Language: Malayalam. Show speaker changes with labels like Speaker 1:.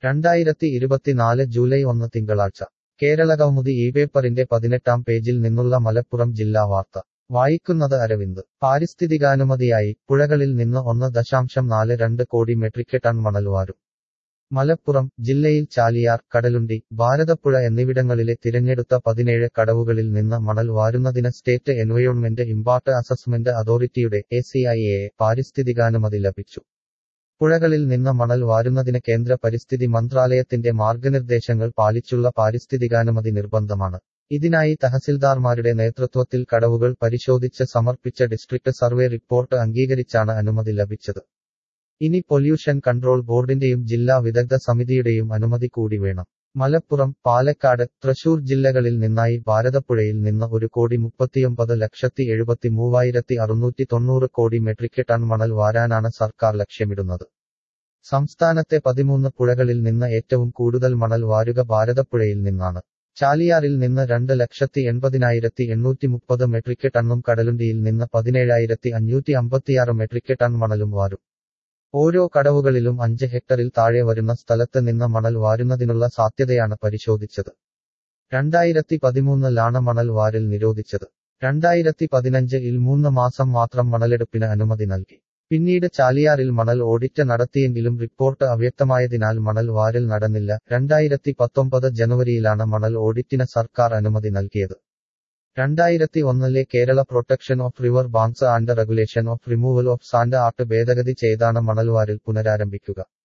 Speaker 1: രണ്ടായിരത്തി ഇരുപത്തിനാല് ജൂലൈ ഒന്ന് തിങ്കളാഴ്ച കേരളകൗമുദി ഈ പേപ്പറിന്റെ പതിനെട്ടാം പേജിൽ നിന്നുള്ള മലപ്പുറം ജില്ലാ വാർത്ത വായിക്കുന്നത് അരവിന്ദ് പാരിസ്ഥിതികാനുമതിയായി പുഴകളിൽ നിന്ന് ഒന്ന് ദശാംശം നാല് രണ്ട് കോടി മെട്രിക് ടൺ മണൽ വാരും മലപ്പുറം ജില്ലയിൽ ചാലിയാർ കടലുണ്ടി ഭാരതപ്പുഴ എന്നിവിടങ്ങളിലെ തിരഞ്ഞെടുത്ത പതിനേഴ് കടവുകളിൽ നിന്ന് മണൽ വാരുന്നതിന് സ്റ്റേറ്റ് എൻവയോൺമെന്റ് ഇമ്പാക്ട് അസസ്മെന്റ് അതോറിറ്റിയുടെ എ പാരിസ്ഥിതികാനുമതി ലഭിച്ചു പുഴകളിൽ നിന്ന് മണൽ വാരുന്നതിന് കേന്ദ്ര പരിസ്ഥിതി മന്ത്രാലയത്തിന്റെ മാർഗനിർദ്ദേശങ്ങൾ പാലിച്ചുള്ള പാരിസ്ഥിതികാനുമതി നിർബന്ധമാണ് ഇതിനായി തഹസിൽദാർമാരുടെ നേതൃത്വത്തിൽ കടവുകൾ പരിശോധിച്ച് സമർപ്പിച്ച ഡിസ്ട്രിക്ട് സർവേ റിപ്പോർട്ട് അംഗീകരിച്ചാണ് അനുമതി ലഭിച്ചത് ഇനി പൊല്യൂഷൻ കൺട്രോൾ ബോർഡിന്റെയും ജില്ലാ വിദഗ്ധ സമിതിയുടെയും അനുമതി കൂടി വേണം മലപ്പുറം പാലക്കാട് തൃശൂർ ജില്ലകളിൽ നിന്നായി ഭാരതപ്പുഴയിൽ നിന്ന് ഒരു കോടി മുപ്പത്തിയൊമ്പത് ലക്ഷത്തി എഴുപത്തി മൂവായിരത്തി അറുന്നൂറ്റി തൊണ്ണൂറ് കോടി മെട്രിക് ടൺ മണൽ വാരാനാണ് സർക്കാർ ലക്ഷ്യമിടുന്നത് സംസ്ഥാനത്തെ പതിമൂന്ന് പുഴകളിൽ നിന്ന് ഏറ്റവും കൂടുതൽ മണൽ വാരുക ഭാരതപ്പുഴയിൽ നിന്നാണ് ചാലിയാറിൽ നിന്ന് രണ്ട് ലക്ഷത്തി എൺപതിനായിരത്തി എണ്ണൂറ്റി മുപ്പത് മെട്രിക് ടണ്ണും കടലുണ്ടിയിൽ നിന്ന് പതിനേഴായിരത്തി അഞ്ഞൂറ്റി അമ്പത്തിയാറ് മെട്രിക് ടൺ മണലും വാരും ഓരോ കടവുകളിലും അഞ്ച് ഹെക്ടറിൽ താഴെ വരുന്ന സ്ഥലത്ത് നിന്ന് മണൽ വാരുന്നതിനുള്ള സാധ്യതയാണ് പരിശോധിച്ചത് രണ്ടായിരത്തി പതിമൂന്നിലാണ് മണൽ വാരൽ നിരോധിച്ചത് രണ്ടായിരത്തി പതിനഞ്ച് ഇൽ മൂന്ന് മാസം മാത്രം മണലെടുപ്പിന് അനുമതി നൽകി പിന്നീട് ചാലിയാറിൽ മണൽ ഓഡിറ്റ് നടത്തിയെങ്കിലും റിപ്പോർട്ട് അവ്യക്തമായതിനാൽ മണൽ വാരൽ നടന്നില്ല രണ്ടായിരത്തി പത്തൊമ്പത് ജനുവരിയിലാണ് മണൽ ഓഡിറ്റിന് സർക്കാർ അനുമതി നൽകിയത് രണ്ടായിരത്തി ഒന്നിലെ Kerala protection of river banks and regulation of removal of sand act ഭേദഗതി ചെയ്താണ് മണൽവാരിൽ പുനരാരംഭിക്കുക